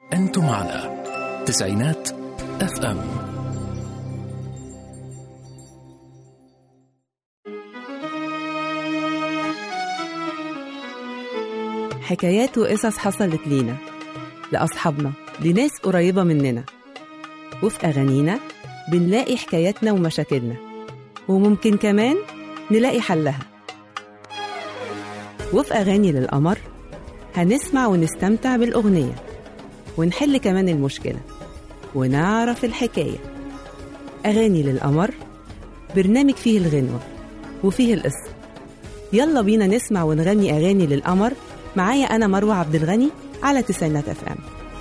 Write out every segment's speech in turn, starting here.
أنتم على تسعينات اف ام حكايات وقصص حصلت لينا لأصحابنا لناس قريبة مننا وفي أغانينا بنلاقي حكاياتنا ومشاكلنا وممكن كمان نلاقي حلها وفي أغاني للقمر هنسمع ونستمتع بالأغنية ونحل كمان المشكلة ونعرف الحكاية أغاني للقمر برنامج فيه الغنوة وفيه القصة يلا بينا نسمع ونغني أغاني للقمر معايا أنا مروة عبد الغني على تسعينات اف ام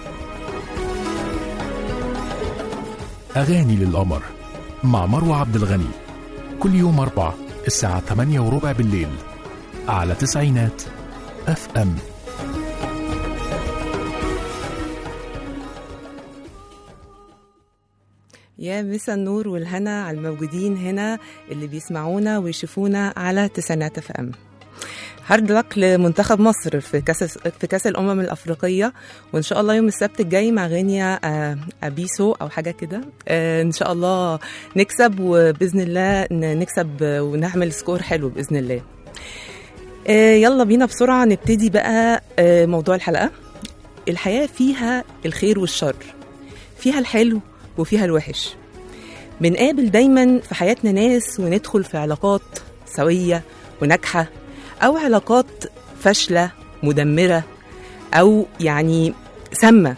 أغاني للقمر مع مروة عبد الغني كل يوم أربعة الساعة 8 وربع بالليل على تسعينات اف ام يا مسا النور والهنا على الموجودين هنا اللي بيسمعونا ويشوفونا على تسعينات اف ام هارد لك لمنتخب مصر في كاس في كاس الامم الافريقيه وان شاء الله يوم السبت الجاي مع غينيا آه، ابيسو او حاجه كده آه، ان شاء الله نكسب وباذن الله ن- نكسب آه، ونعمل سكور حلو باذن الله آه، يلا بينا بسرعه نبتدي بقى آه، موضوع الحلقه الحياه فيها الخير والشر فيها الحلو وفيها الوحش بنقابل دايما في حياتنا ناس وندخل في علاقات سوية وناجحة أو علاقات فاشلة مدمرة أو يعني سامة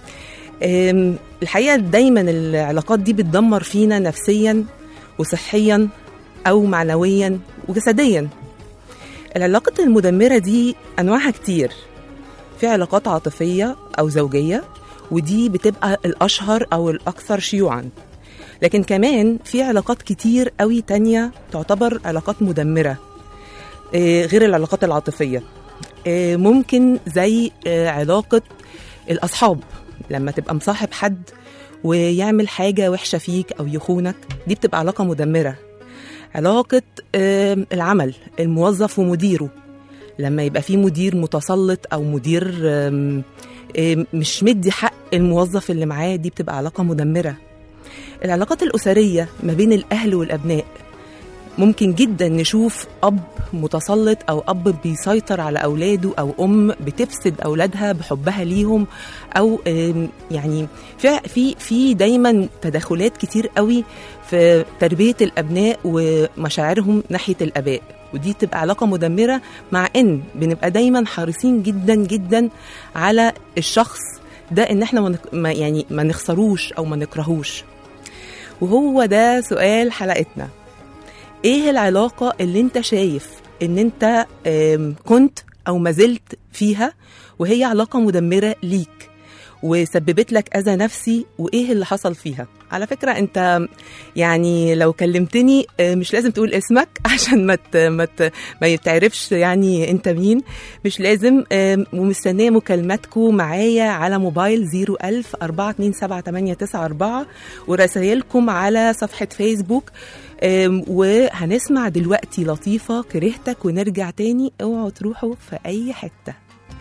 أم، الحقيقة دايما العلاقات دي بتدمر فينا نفسيا وصحيا أو معنويا وجسديا العلاقات المدمرة دي أنواعها كتير في علاقات عاطفية أو زوجية ودي بتبقى الأشهر أو الأكثر شيوعا لكن كمان في علاقات كتير قوي تانية تعتبر علاقات مدمرة آه، غير العلاقات العاطفية آه، ممكن زي آه، علاقة الأصحاب لما تبقى مصاحب حد ويعمل حاجة وحشة فيك أو يخونك دي بتبقى علاقة مدمرة علاقة آه، العمل الموظف ومديره لما يبقى في مدير متسلط أو مدير آم، آم، مش مدي حق الموظف اللي معاه دي بتبقى علاقة مدمرة العلاقات الأسرية ما بين الأهل والأبناء ممكن جدا نشوف أب متسلط أو أب بيسيطر على أولاده أو أم بتفسد أولادها بحبها ليهم أو آم، يعني في في في دايما تدخلات كتير قوي في تربية الأبناء ومشاعرهم ناحية الآباء ودي تبقى علاقة مدمرة مع إن بنبقى دايما حريصين جدا جدا على الشخص ده إن إحنا ما نك- ما يعني ما نخسروش أو ما نكرهوش وهو ده سؤال حلقتنا ايه العلاقة اللي انت شايف ان انت آم، كنت او ما زلت فيها وهي علاقة مدمرة ليك وسببت لك اذى نفسي وايه اللي حصل فيها على فكرة انت يعني لو كلمتني آه، مش لازم تقول اسمك عشان ما ت- ما ت- ما يتعرفش يعني انت مين مش لازم آم، ومستنيه مكالماتكم معايا على موبايل 01000 427 ورسائلكم على صفحه فيسبوك آم، وهنسمع دلوقتي لطيفه كرهتك ونرجع تاني اوعوا تروحوا في اي حته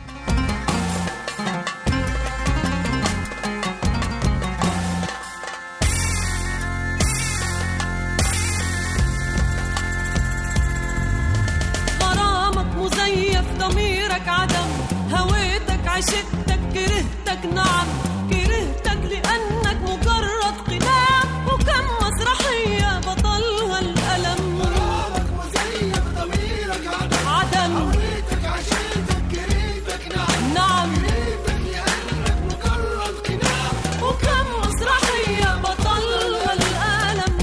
غرامك مزيف ضميرك عدم هويتك عشقتك كرهتك نعم كرهتك لأنك مجرد قناع وكم مسرحية بطلها الألم غرامك مزيف ضميرك عدم عدم هويتك عشقتك كرهتك نعم نعم كرهتك لأنك مجرد قناع وكم مسرحية بطلها الألم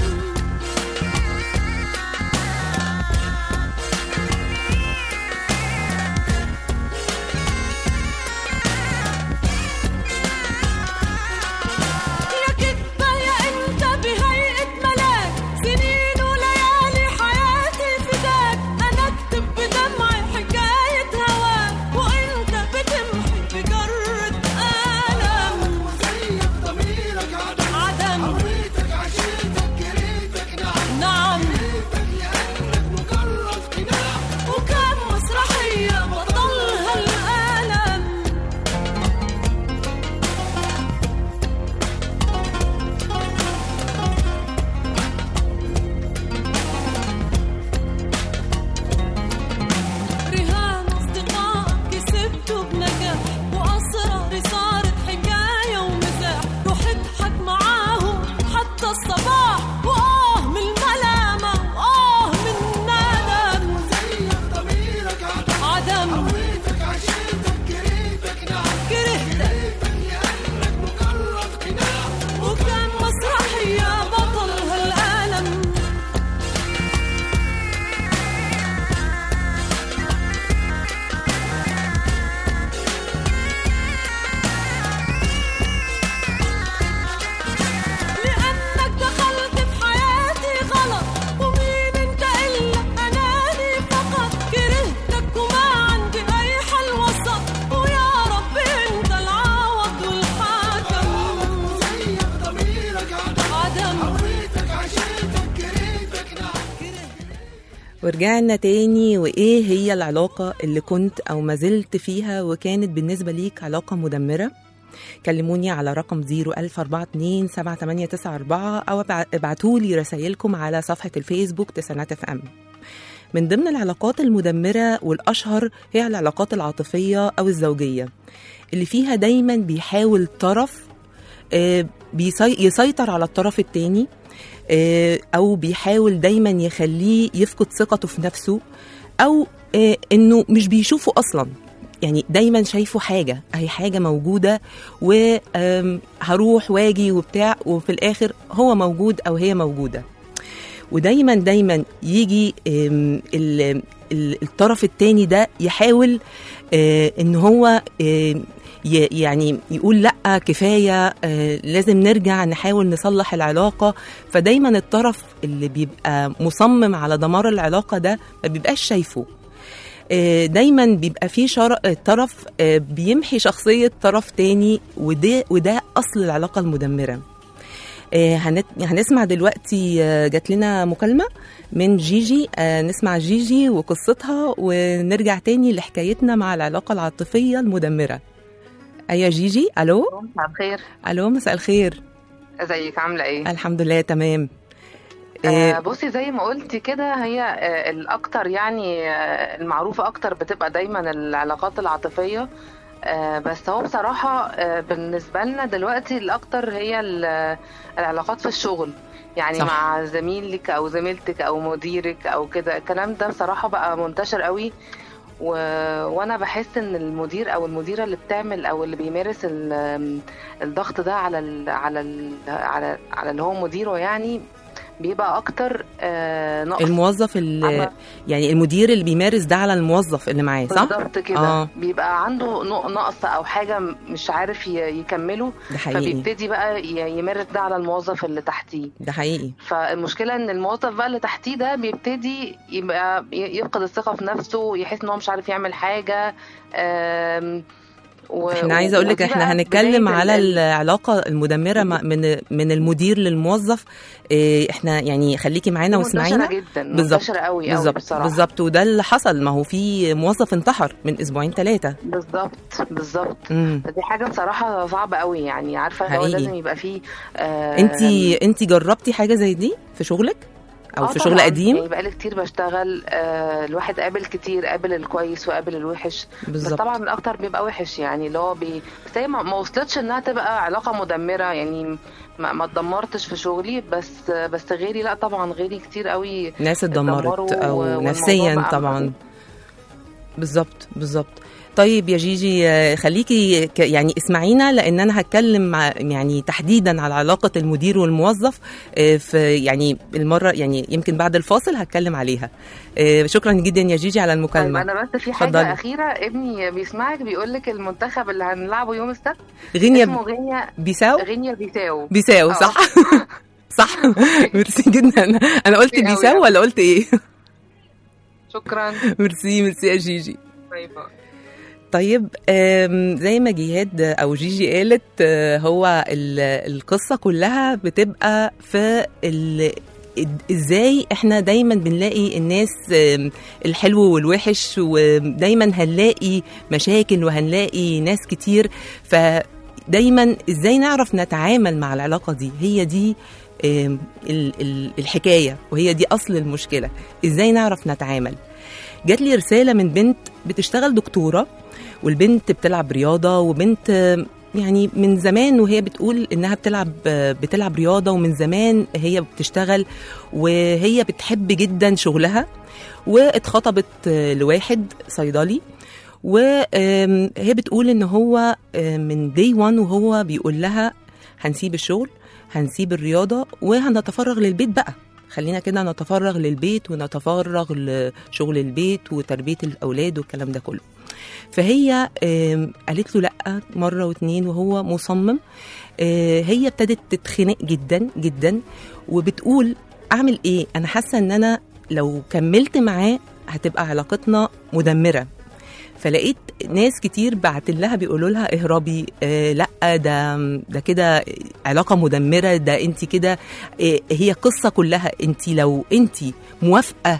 ورجعنا تاني وايه هي العلاقة اللي كنت او ما زلت فيها وكانت بالنسبة ليك علاقة مدمرة كلموني على رقم 010427894 او ابعتوا لي رسائلكم على صفحة الفيسبوك تسعينات اف ام من ضمن العلاقات المدمرة والأشهر هي العلاقات العاطفية أو الزوجية اللي فيها دايما بيحاول طرف آه، بيسي- يسيطر على الطرف التاني آه، او بيحاول دايما يخليه يفقد ثقته في نفسه او آه، انه مش بيشوفه اصلا يعني دايما شايفه حاجه اهي حاجه موجوده وهروح واجي وبتاع وفي الاخر هو موجود او هي موجوده ودايما دايما يجي آم، ال- ال- الطرف التاني ده يحاول آه، ان هو آم، ي- يعني يقول لا كفايه آه، لازم نرجع نحاول نصلح العلاقه فدايما الطرف اللي بيبقى مصمم على دمار العلاقه ده ما بيبقاش شايفه آه، دايما بيبقى في شر... طرف آه، بيمحي شخصيه طرف تاني وده وده اصل العلاقه المدمره آه، هنت... هنسمع دلوقتي آه، جات لنا مكالمه من جيجي آه، نسمع جيجي وقصتها ونرجع تاني لحكايتنا مع العلاقه العاطفيه المدمره ايوه جيجي الو مساء الخير الو مساء الخير ازيك عامله ايه الحمد لله تمام آه آه، بصي زي ما قلتي كده هي آه الاكتر يعني آه المعروفه اكتر بتبقى دايما العلاقات العاطفيه آه بس هو بصراحه آه بالنسبه لنا دلوقتي الاكتر هي ال- العلاقات في الشغل يعني صح. صح. مع زميلك او زميلتك او مديرك او كده الكلام ده بصراحه بقى منتشر قوي و... وانا بحس ان المدير او المديره اللي بتعمل او اللي بيمارس ال... الضغط ده على ال... على ال... على على اللي هو مديره يعني بيبقى اكتر آه نقص الموظف اللي عمل- يعني المدير اللي بيمارس ده على الموظف اللي معاه صح بالظبط كده آه. آه. بيبقى عنده نق- نقص او حاجه م- مش عارف ي- يكمله ده حقيقي فبيبتدي بقى ي- يمارس ده على الموظف اللي تحتيه ده حقيقي فالمشكله ان الموظف بقى اللي تحتيه ده بيبتدي يبقى ي- يفقد الثقه في نفسه يحس ان هو مش عارف يعمل حاجه آم، و... احنا عايزه اقول لك ودي احنا بقى هنتكلم بداية على ال- العلاقه المدمره مع- من من المدير للموظف إيه، احنا يعني خليكي معانا دي منتشرة واسمعينا جدا بالظبط منتشرة قوي قوي بالظبط بصراحة بالظبط وده اللي حصل ما هو في موظف انتحر من اسبوعين ثلاثه بالظبط بالظبط امم دي حاجة بصراحة صعبة قوي يعني عارفة هو حقيقي. لازم يبقى فيه آه انت انت جربتي حاجه زي دي في شغلك او آه في شغل طبعاً. قديم يعني بقالي كتير بشتغل آه الواحد قابل كتير قابل الكويس وقابل الوحش بس بالظبط طبعا الاكتر بيبقى وحش يعني اللي هو بي... بس هي ما ما وصلتش انها تبقى علاقة مدمرة يعني ما, ما اتدمرتش في شغلي بس بس غيري لا طبعا غيري كتير قوي ناس اتدمرت اتدمروا او والموضوع نفسيا بقى طبعا بالظبط بالظبط طيب يا جيجي آه، خليكي ك- يعني اسمعينا لان انا هتكلم مع يعني تحديدا على علاقه المدير والموظف آه، في يعني المره يعني يمكن بعد الفاصل هتكلم عليها آه، شكرا جدا يا جيجي على طيب المكالمه انا بس في حاجة اتفضلي. اخيرة ابني بيسمعك بيقول لك المنتخب اللي هنلعبه يوم السبت غينيا اسمه غينيا بيساو غينيا بيساو بيساو آه. صح صح ميرسي جدا انا قلت ميرسي أوي بيساو أوي. ولا قلت ايه شكرا ميرسي ميرسي يا جيجي باي باي طيب آم، زي ما جهاد او جيجي قالت آه، هو ال- القصه كلها بتبقى في ال- إد- ازاي احنا دايما بنلاقي الناس آم، الحلو والوحش ودايما هنلاقي مشاكل وهنلاقي ناس كتير فدايما ازاي نعرف نتعامل مع العلاقه دي هي دي آم، ال- ال- الحكايه وهي دي اصل المشكله ازاي نعرف نتعامل جات لي رساله من بنت بتشتغل دكتوره والبنت بتلعب رياضه وبنت آه، يعني من زمان وهي بتقول انها بتلعب آه، بتلعب رياضه ومن زمان هي بتشتغل وهي بتحب جدا شغلها واتخطبت آه، لواحد صيدلي وهي بتقول ان هو آه، من دي 1 وهو بيقول لها هنسيب الشغل هنسيب الرياضه وهنتفرغ للبيت بقى خلينا كده نتفرغ للبيت ونتفرغ لشغل البيت وتربيه الاولاد والكلام ده كله فهي آم، قالت له لا مره واتنين وهو مصمم آه، هي ابتدت تتخنق جدا جدا وبتقول اعمل ايه انا حاسه ان انا لو كملت معاه هتبقى علاقتنا مدمره فلقيت ناس كتير بعت لها بيقولوا لها اهربي آه لا ده ده كده علاقه مدمره ده انت كده آه هي قصه كلها انت لو انت موافقه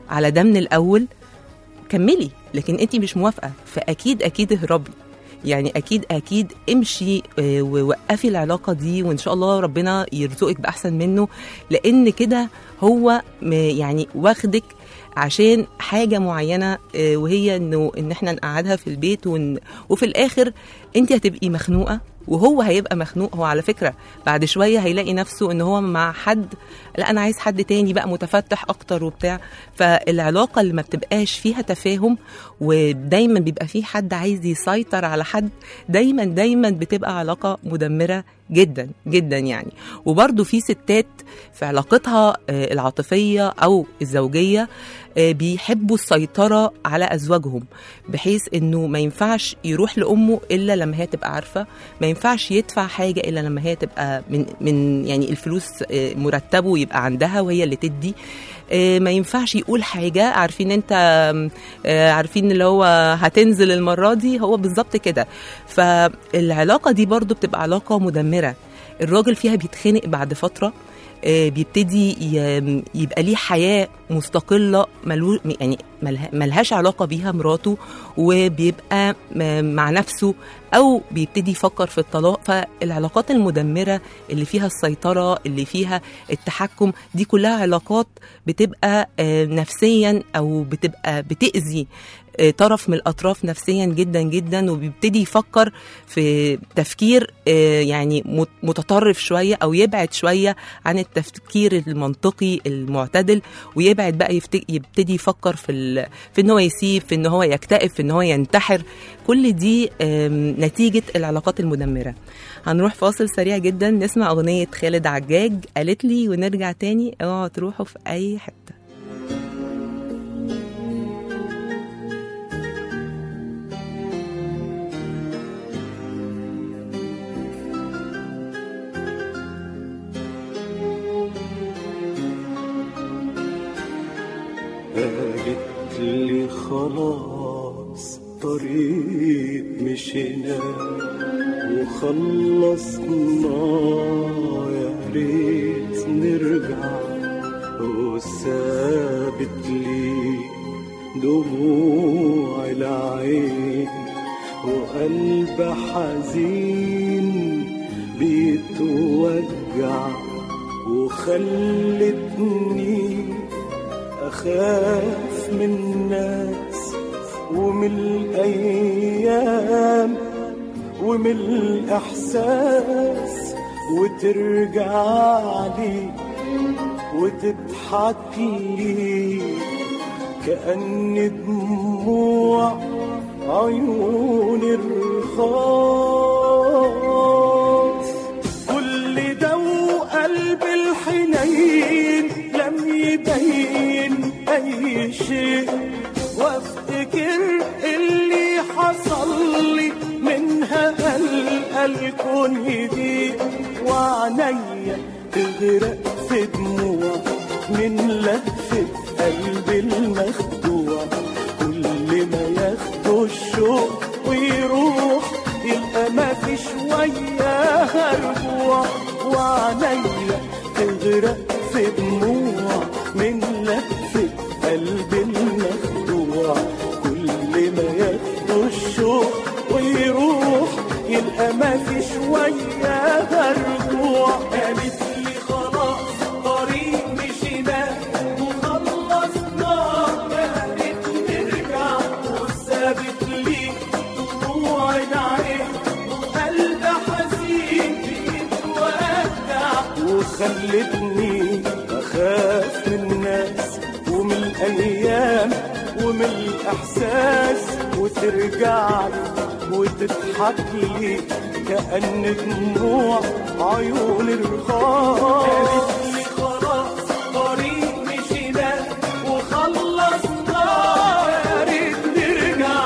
على ده من الاول كملي لكن انت مش موافقه فاكيد اكيد اهربي يعني اكيد اكيد امشي آه، ووقفي العلاقه دي وان شاء الله ربنا يرزقك باحسن منه لان كده هو م- يعني واخدك عشان حاجه معينه آه، وهي انه ان احنا نقعدها في البيت ون... وفي الاخر انت هتبقي مخنوقه وهو هيبقى مخنوق هو على فكره بعد شويه هيلاقي نفسه ان هو مع حد لا انا عايز حد تاني بقى متفتح اكتر وبتاع فالعلاقه اللي ما بتبقاش فيها تفاهم ودايما بيبقى في حد عايز يسيطر على حد دايما دايما بتبقى علاقه مدمره جدا جدا يعني وبرده في ستات في علاقتها آه، العاطفيه او الزوجيه آه، بيحبوا السيطره على ازواجهم بحيث انه ما ينفعش يروح لامه الا لما هي تبقى عارفه ما ينفعش يدفع حاجه الا لما هي تبقى من من يعني الفلوس آه، مرتبه يبقى عندها وهي اللي تدي آه، ما ينفعش يقول حاجه عارفين انت آم، آه، عارفين اللي هو هتنزل المره دي هو بالظبط كده فالعلاقه دي برضو بتبقى علاقه مدمره الراجل فيها بيتخنق بعد فتره آه، بيبتدي ي- يبقى ليه حياه مستقله ملو يعني ملها- ملهاش علاقه بيها مراته وبيبقى م- مع نفسه او بيبتدي يفكر في الطلاق فالعلاقات المدمره اللي فيها السيطره اللي فيها التحكم دي كلها علاقات بتبقى آه، نفسيا او بتبقى بتاذي آه، طرف من الاطراف نفسيا جدا جدا وبيبتدي يفكر في تفكير آه، يعني مت- متطرف شويه او يبعد شويه عن التفكير المنطقي المعتدل ويبعد بقى يفت- يبتدي يفكر في ال... في ان هو يسيب في ان هو يكتئب في ان هو ينتحر كل دي آم، نتيجه العلاقات المدمره هنروح فاصل سريع جدا نسمع اغنيه خالد عجاج قالت لي ونرجع تاني اوعوا تروحوا في اي حته قالت لي خلاص طريق مشينا وخلصنا يا ريت نرجع وسابت لي دموع العين وقلب حزين بيتوجع وخلتني أخاف من الناس ومن الأيام ومن الإحساس وترجع لي وتضحك لي كأن دموع عيون الرخاص كل ده وقلب الحنين لم يبين اي شيء وافتكر اللي حصل لي منها قلق الكون يضيق وعنيا تغرق في دموع من لهفة قلبي المخدوع كل ما ياخدوا الشوق ويروح يبقى ما في شوية رجوع وعنيا تغرق في دموع من لهفة قلبي المخدوع كل ما ياخدوا الشوق ويروح يبقى ما في شوية رجوع قالت لي خلاص طريق مشينا وخلصنا يا ريت نرجع وسابت لي دموع العين وقلب حزين بيتوجع وخلتني اخاف من الناس ومن الايام ومن الاحساس وترجع لي وتضحك لي كأن دموع عيون الرخاص خلاص طريق مشينا وخلصنا يا ريت نرجع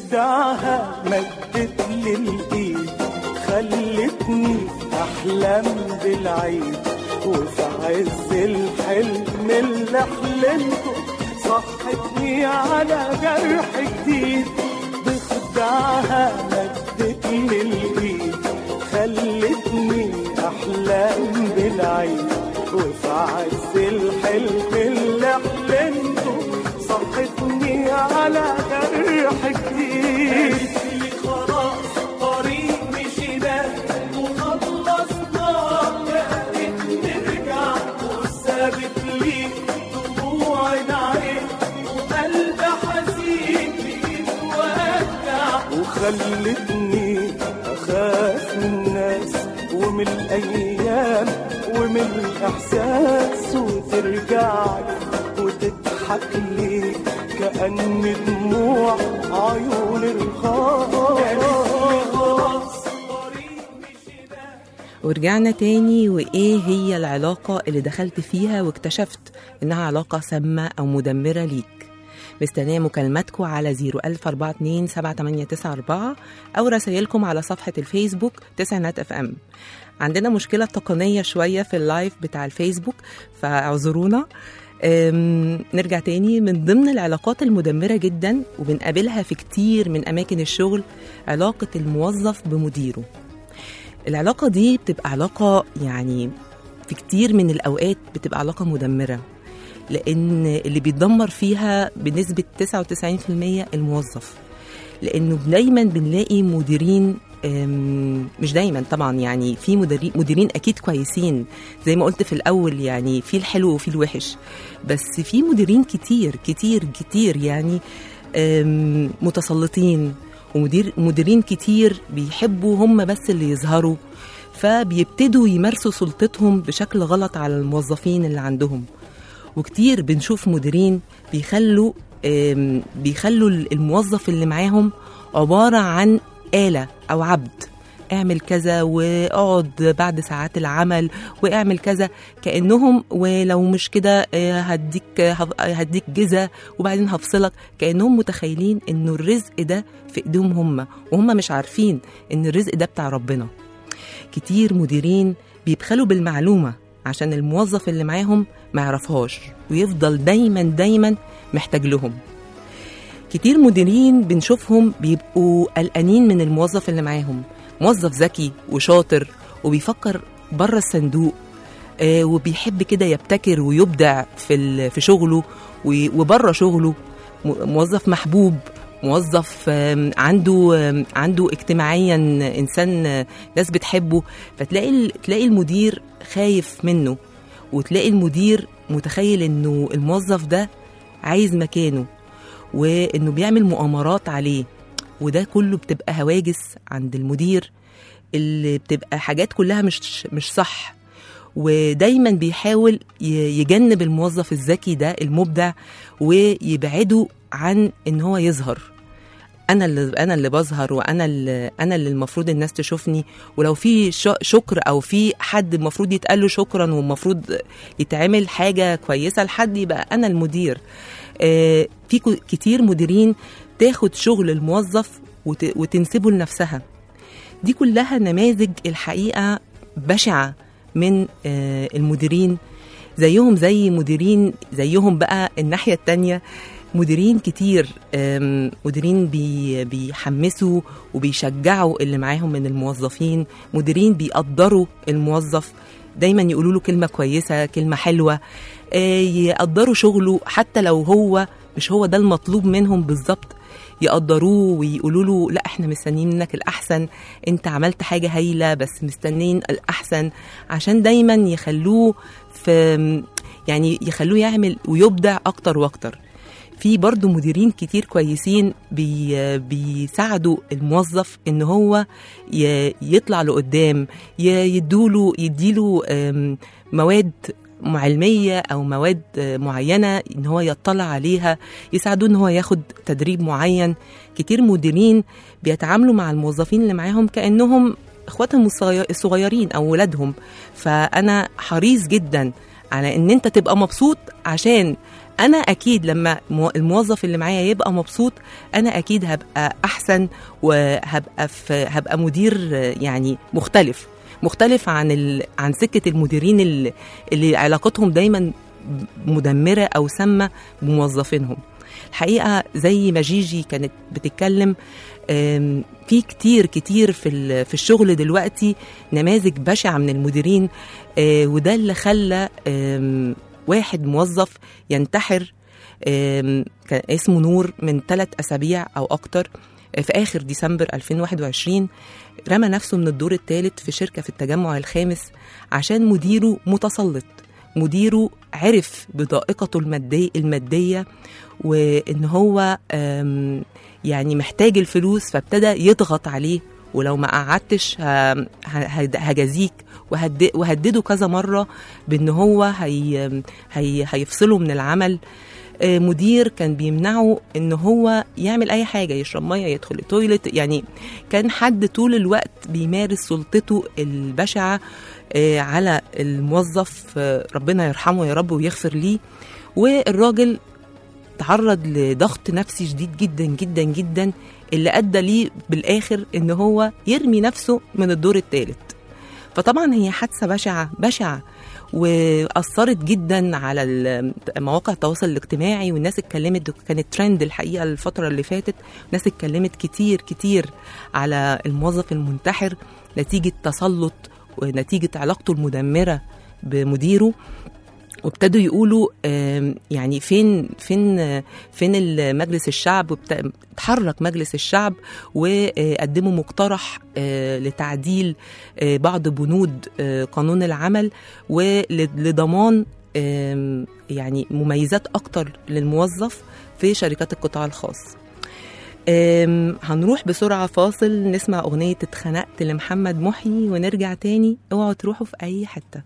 بخدعها مدت لي الايد خلتني احلم بالعيد وفي عز الحلم اللي حلمته صحتني على جرح جديد بخدعها مدت لي الايد خلتني احلم بالعيد وفي عز الحلم اللي حلمته صحتني على جرح جديد لي خلاص طريق مشينا وخلصنا كانت نرجع وسابت لي دموع العين وقلب حزين بيتوجع وخلتني اخاف من الناس ومن الايام ومن الاحساس وترجع لي وتضحك لي كأن دموع عيون الخاص ورجعنا تاني وإيه هي العلاقة اللي دخلت فيها واكتشفت إنها علاقة سامة أو مدمرة ليك مستنية مكالماتكم على 010427894 أو رسائلكم على صفحة الفيسبوك تسعينات اف ام عندنا مشكلة تقنية شوية في اللايف بتاع الفيسبوك فاعذرونا أم، نرجع تاني من ضمن العلاقات المدمرة جدا وبنقابلها في كتير من أماكن الشغل علاقة الموظف بمديره العلاقة دي بتبقى علاقة يعني في كتير من الأوقات بتبقى علاقة مدمرة لأن اللي بيتدمر فيها بنسبة 99% الموظف لأنه دايما بنلاقي مديرين أم، مش دايما طبعا يعني في مديرين مديرين اكيد كويسين زي ما قلت في الاول يعني في الحلو وفي الوحش بس في مديرين كتير كتير كتير يعني أم، متسلطين ومدير مديرين كتير بيحبوا هم بس اللي يظهروا فبيبتدوا يمارسوا سلطتهم بشكل غلط على الموظفين اللي عندهم وكتير بنشوف مديرين بيخلوا آم، بيخلوا الموظف اللي معاهم عبارة عن آلة أو عبد اعمل كذا واقعد بعد ساعات العمل واعمل كذا كانهم ولو مش كده آه، هديك هف- هديك جزا وبعدين هفصلك كانهم متخيلين انه الرزق ده في ايديهم هم وهم مش عارفين ان الرزق ده بتاع ربنا كتير مديرين بيبخلوا بالمعلومه عشان الموظف اللي معاهم ما يعرفهاش ويفضل دايما دايما محتاج لهم كتير مديرين بنشوفهم بيبقوا قلقانين من الموظف اللي معاهم موظف ذكي وشاطر وبيفكر بره الصندوق آه، وبيحب كده يبتكر ويبدع في ال- في شغله و- وبره شغله م- موظف محبوب موظف آم، عنده آم، عنده اجتماعيا انسان آه، ناس بتحبه فتلاقي ال- تلاقي المدير خايف منه وتلاقي المدير متخيل انه الموظف ده عايز مكانه وانه بيعمل مؤامرات عليه وده كله بتبقى هواجس عند المدير اللي بتبقى حاجات كلها مش مش صح ودايما بيحاول ي- يجنب الموظف الذكي ده المبدع ويبعده عن ان هو يظهر انا اللي انا اللي بظهر وانا اللي انا اللي المفروض الناس تشوفني ولو في ش- شكر او في حد المفروض يتقال له شكرا والمفروض يتعمل حاجه كويسه لحد يبقى انا المدير آه، في كو- كتير مديرين تاخد شغل الموظف وت- وتنسبه لنفسها دي كلها نماذج الحقيقه بشعه من آه، المديرين زيهم زي مديرين زيهم بقى الناحيه التانيه مديرين كتير آم، مديرين بي بيحمسوا وبيشجعوا اللي معاهم من الموظفين مديرين بيقدروا الموظف دايما يقولوا له كلمه كويسه كلمه حلوه آه، يقدروا شغله حتى لو هو مش هو ده المطلوب منهم بالظبط يقدروه ويقولوا له لا احنا مستنيين منك الاحسن انت عملت حاجه هايله بس مستنيين الاحسن عشان دايما يخلوه في يعني يخلوه يعمل ويبدع اكتر واكتر في برضو مديرين كتير كويسين بي بيساعدوا الموظف ان هو ي- يطلع لقدام ي- يدوله يديله آم، مواد علمية أو مواد آه، معينة إن هو يطلع عليها يساعدوه إن هو ياخد تدريب معين كتير مديرين بيتعاملوا مع الموظفين اللي معاهم كأنهم إخواتهم الصغي- الصغيرين أو ولادهم فأنا حريص جدا على إن أنت تبقى مبسوط عشان انا اكيد لما مو- الموظف اللي معايا يبقى مبسوط انا اكيد هبقى احسن وهبقى في هبقى مدير آه، يعني مختلف مختلف عن ال... عن سكه المديرين اللي, اللي علاقتهم دايما مدمره او سامه بموظفينهم الحقيقه زي ما جيجي كانت بتتكلم آم، في كتير كتير في ال- في الشغل دلوقتي نماذج بشعه من المديرين آه، وده اللي خلى آم، واحد موظف ينتحر آم، كان اسمه نور من ثلاث اسابيع او اكتر آه، في اخر ديسمبر 2021 رمى نفسه من الدور الثالث في شركه في التجمع الخامس عشان مديره متسلط مديره عرف بضائقته المادية, المادية وإن هو آم، يعني محتاج الفلوس فابتدى يضغط عليه ولو ما قعدتش ه- ه- هجازيك وهد- وهدده كذا مرة بأن هو هي هي هيفصله من العمل آه، مدير كان بيمنعه ان هو يعمل اي حاجه يشرب ميه يدخل التويلت يعني كان حد طول الوقت بيمارس سلطته البشعه آه، على الموظف آه، ربنا يرحمه يا رب ويغفر ليه والراجل تعرض لضغط نفسي شديد جدا جدا جدا اللي ادى ليه بالاخر ان هو يرمي نفسه من الدور الثالث فطبعا هي حادثه بشعه بشعه واثرت جدا على ال- مواقع التواصل الاجتماعي والناس اتكلمت كانت ترند الحقيقه الفتره اللي فاتت الناس اتكلمت كتير كتير على الموظف المنتحر نتيجه تسلط ونتيجه علاقته المدمره بمديره وابتدوا يقولوا آم، يعني فين فين آه، فين ال- مجلس الشعب وابت- اتحرك مجلس الشعب وقدموا مقترح آه، لتعديل آه، بعض بنود آه، قانون العمل ولضمان آم، يعني مميزات اكتر للموظف في شركات القطاع الخاص آم، هنروح بسرعة فاصل نسمع أغنية اتخنقت لمحمد محيي ونرجع تاني اوعوا تروحوا في أي حتة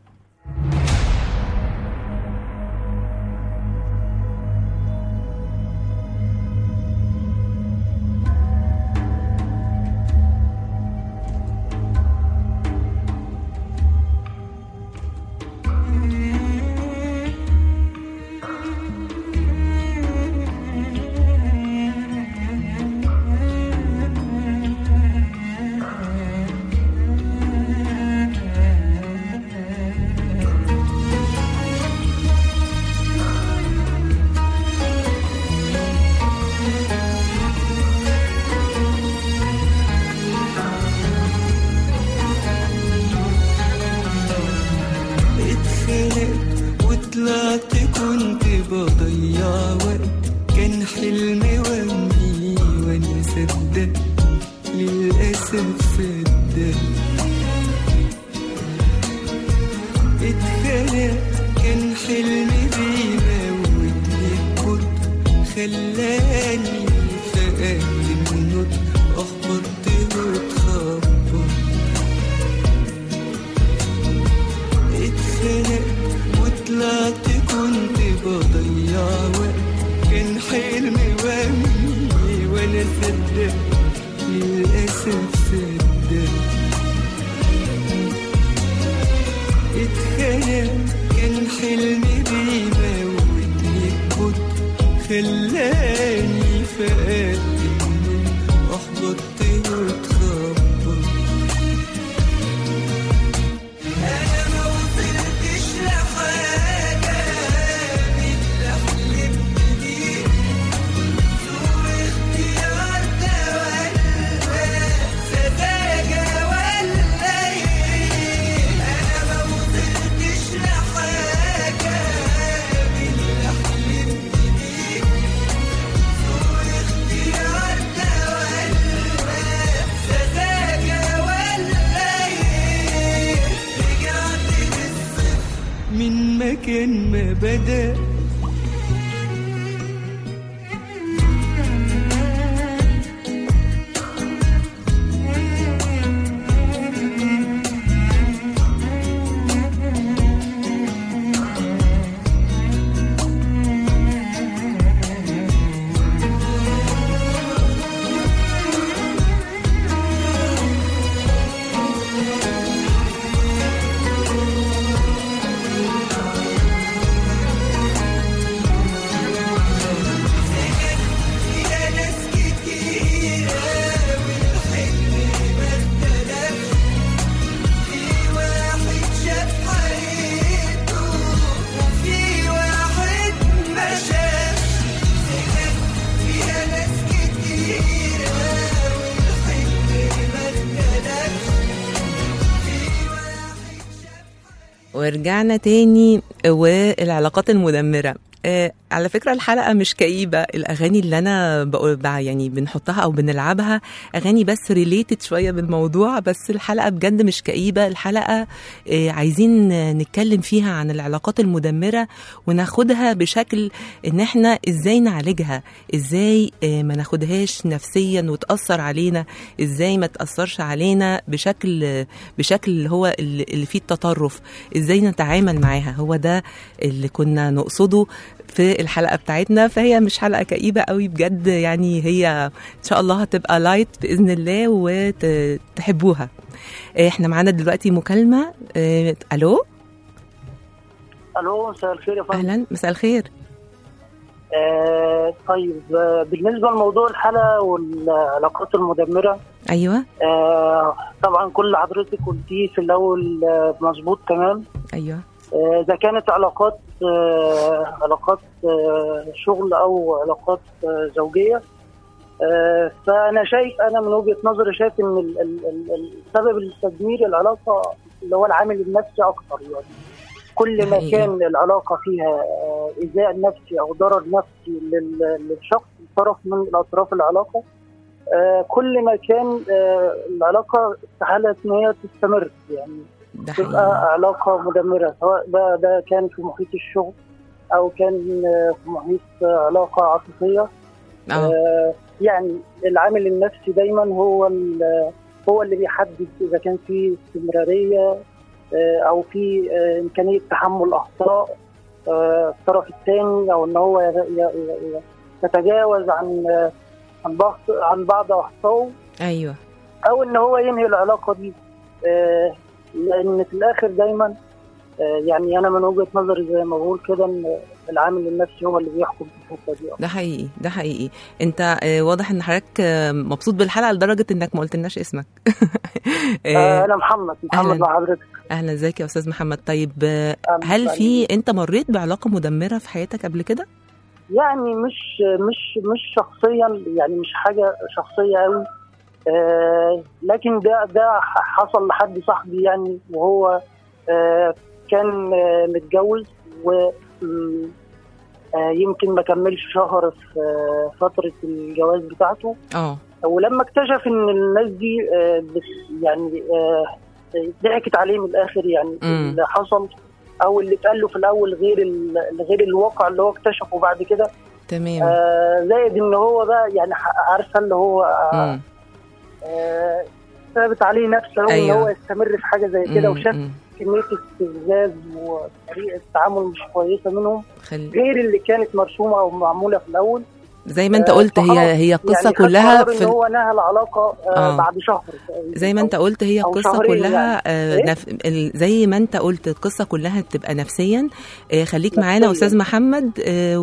اتخنقت وطلعت كنت بضيع وقت كان حلمي وهمي وانا صدقت للأسف صدقت اتخنقت كان حلمي بيموتني الكتر خلاني فقدت النطق أخبرت واتخبط اتخنقت وطلعت كنت بضيع وقت كان حلمي وهمي وانا صدقت للأسف صدقت اتخنقت كان حلمي بيموتني الكتر خلاني فقدت النور أحبطت واتخبط أنا ما وصلتش لحاجة من اللي حلمت بيه سوء اختيار ده ولا سذاجة ولا إيه أنا ما وصلتش لحاجة من اللي حلمت بيه سوء اختيار ده ولا سذاجة ولا إيه رجعت للصفر من مكان ما بدأ ورجعنا تاني والعلاقات المدمرة آه، على فكرة الحلقة مش كئيبة الأغاني اللي أنا بقول بقى يعني بنحطها أو بنلعبها أغاني بس ريليتد شوية بالموضوع بس الحلقة بجد مش كئيبة الحلقة آه، عايزين نتكلم فيها عن العلاقات المدمرة وناخدها بشكل إن إحنا إزاي نعالجها إزاي آه، ما ناخدهاش نفسيا وتأثر علينا إزاي ما تأثرش علينا بشكل بشكل اللي هو اللي اللي فيه التطرف إزاي نتعامل معاها هو ده اللي كنا نقصده في الحلقه بتاعتنا فهي مش حلقه كئيبه قوي بجد يعني هي ان شاء الله هتبقى لايت باذن الله وتحبوها احنا معانا دلوقتي مكالمه اه، الو الو مساء الخير يا فندم اهلا مساء الخير آه طيب آه بالنسبه لموضوع الحلقه والعلاقات المدمره ايوه آه طبعا كل اللي حضرتك قلتيه في الاول آه مظبوط تمام ايوه آه، اذا كانت علاقات آه علاقات آه شغل او علاقات آه زوجيه آه فانا شايف انا من وجهه نظري شايف ان ال- ال- ال- ال- سبب التدمير العلاقه اللي هو العامل النفسي اكتر يعني كل ما حقيقي. كان العلاقه فيها آه، ايذاء نفسي او ضرر نفسي لل- للشخص طرف من اطراف العلاقه آه، كل ما كان آه، العلاقه استحاله ان هي تستمر يعني ده تبقى حقيقي علاقه مدمره سواء ده ده كان في محيط الشغل او كان آه، في محيط آه، علاقه عاطفيه اه آه، يعني العامل النفسي دايما هو ال- هو اللي بيحدد اذا كان في استمراريه آه، او في آه، امكانيه تحمل اخطاء آه، الطرف الثاني او ان هو ي- ي- ي- يتجاوز عن آه، عن بعض عن بعض اخطائه ايوه او ان هو ينهي العلاقه دي آه، لان في الاخر دايما آه، يعني انا من وجهه نظري زي ما بقول كده ان العامل النفسي هو اللي بيحكم في الحته دي ده حقيقي ده حقيقي انت اه، واضح ان حضرتك اه، مبسوط بالحلقه لدرجه انك ما قلتلناش اسمك اه، آه، انا محمد محمد أهلاً. مع حضرتك اهلا ازيك يا استاذ محمد طيب اه، أهلاً. هل في انت مريت بعلاقه مدمره في حياتك قبل كده يعني مش مش مش شخصيا يعني مش حاجه شخصيه قوي آه لكن ده ده حصل لحد صاحبي يعني وهو آه كان آه متجوز و م- آه يمكن ما كملش شهر في آه فتره الجواز بتاعته اه ولما اكتشف ان الناس دي آه بت- يعني آه ضحكت عليه من الاخر يعني مم. اللي حصل او اللي اتقال له في الاول غير ال- غير الواقع اللي هو اكتشفه بعد كده تمام آه زائد ان هو بقى يعني ح- عارفه اللي هو آه مم. آه، ثابت عليه نفسه أوي ان أيوة. هو يستمر في حاجه زي كده مم، وشاف مم. كميه استفزاز وطريقه تعامل مش كويسه منهم خلي غير اللي كانت مرسومه او معموله في الاول زي ما انت آه، قلت هي فخلاص. هي القصه يعني خد كلها قرار في ان ال- هو نهى العلاقه آه آه. بعد شهر تقريباً. زي ما انت قلت هي أو القصه شهرين كلها يعني. آه إيه؟ نف... ال- زي ما انت قلت القصه كلها بتبقى نفسيا آه خليك معانا نفسياً. استاذ محمد آه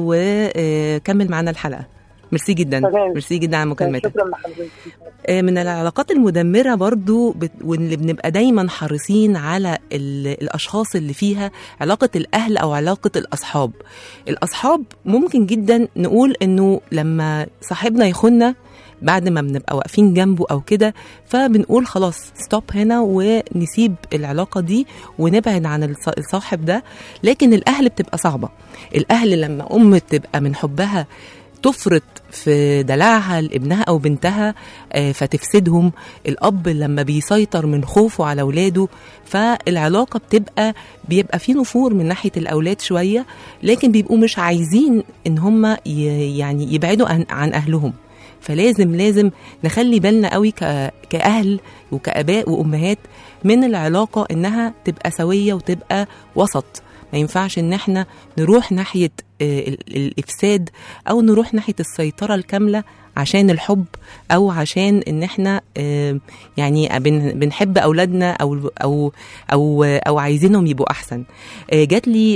وكمل معانا الحلقه ميرسي جدا تمام. ميرسي جدا على مكالمتك شكرا لحضرتك آه، من العلاقات المدمرة برضو بت... واللي بنبقى دايما حريصين على ال... الأشخاص اللي فيها علاقة الأهل أو علاقة الأصحاب الأصحاب ممكن جدا نقول إنه لما صاحبنا يخوننا بعد ما بنبقى واقفين جنبه أو كده فبنقول خلاص ستوب هنا ونسيب العلاقة دي ونبعد عن الص- الصاحب ده لكن الأهل بتبقى صعبة الأهل لما أم تبقى من حبها تفرط في دلعها لابنها او بنتها آه، فتفسدهم الاب لما بيسيطر من خوفه على اولاده فالعلاقه بتبقى بيبقى في نفور من ناحيه الاولاد شويه لكن بيبقوا مش عايزين ان هم يعني يبعدوا عن, عن اهلهم فلازم لازم نخلي بالنا قوي ك- كاهل وكاباء وامهات من العلاقه انها تبقى سويه وتبقى وسط ما ينفعش ان احنا نروح ناحيه آه، ال- الافساد او نروح ناحيه السيطره الكامله عشان الحب او عشان ان احنا آه، يعني بن- بنحب اولادنا او او او او عايزينهم يبقوا احسن آه، جات لي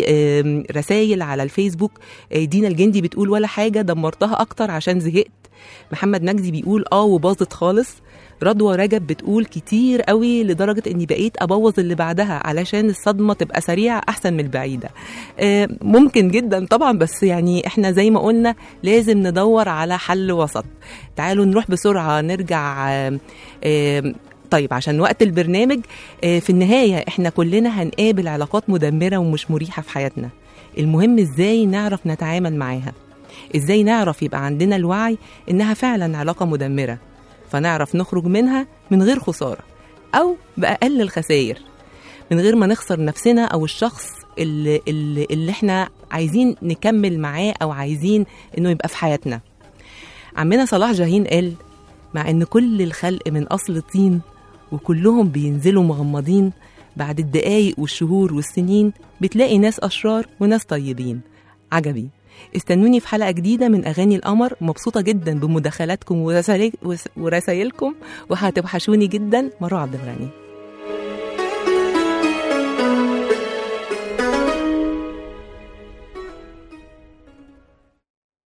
رسائل على الفيسبوك آه، دينا الجندي بتقول ولا حاجه دمرتها اكتر عشان زهقت محمد مجدي بيقول اه وباظت خالص رضوى رجب بتقول كتير قوي لدرجة اني بقيت ابوظ اللي بعدها علشان الصدمة تبقى سريعة احسن من البعيدة آه، ممكن جدا طبعا بس يعني احنا زي ما قلنا لازم ندور على حل وسط تعالوا نروح بسرعة نرجع آه، آه، طيب عشان وقت البرنامج آه، في النهاية احنا كلنا هنقابل علاقات مدمرة ومش مريحة في حياتنا المهم ازاي نعرف نتعامل معاها ازاي نعرف يبقى عندنا الوعي انها فعلا علاقة مدمرة فنعرف نخرج منها من غير خسارة او بأقل الخسائر من غير ما نخسر نفسنا او الشخص اللي, اللي, اللي احنا عايزين نكمل معاه او عايزين انه يبقى في حياتنا عمنا صلاح جاهين قال مع ان كل الخلق من اصل طين وكلهم بينزلوا مغمضين بعد الدقايق والشهور والسنين بتلاقي ناس اشرار وناس طيبين عجبي استنوني في حلقه جديده من اغاني القمر مبسوطه جدا بمداخلاتكم ورسائل- ورسايلكم وهتوحشوني جدا مروه عبد الغني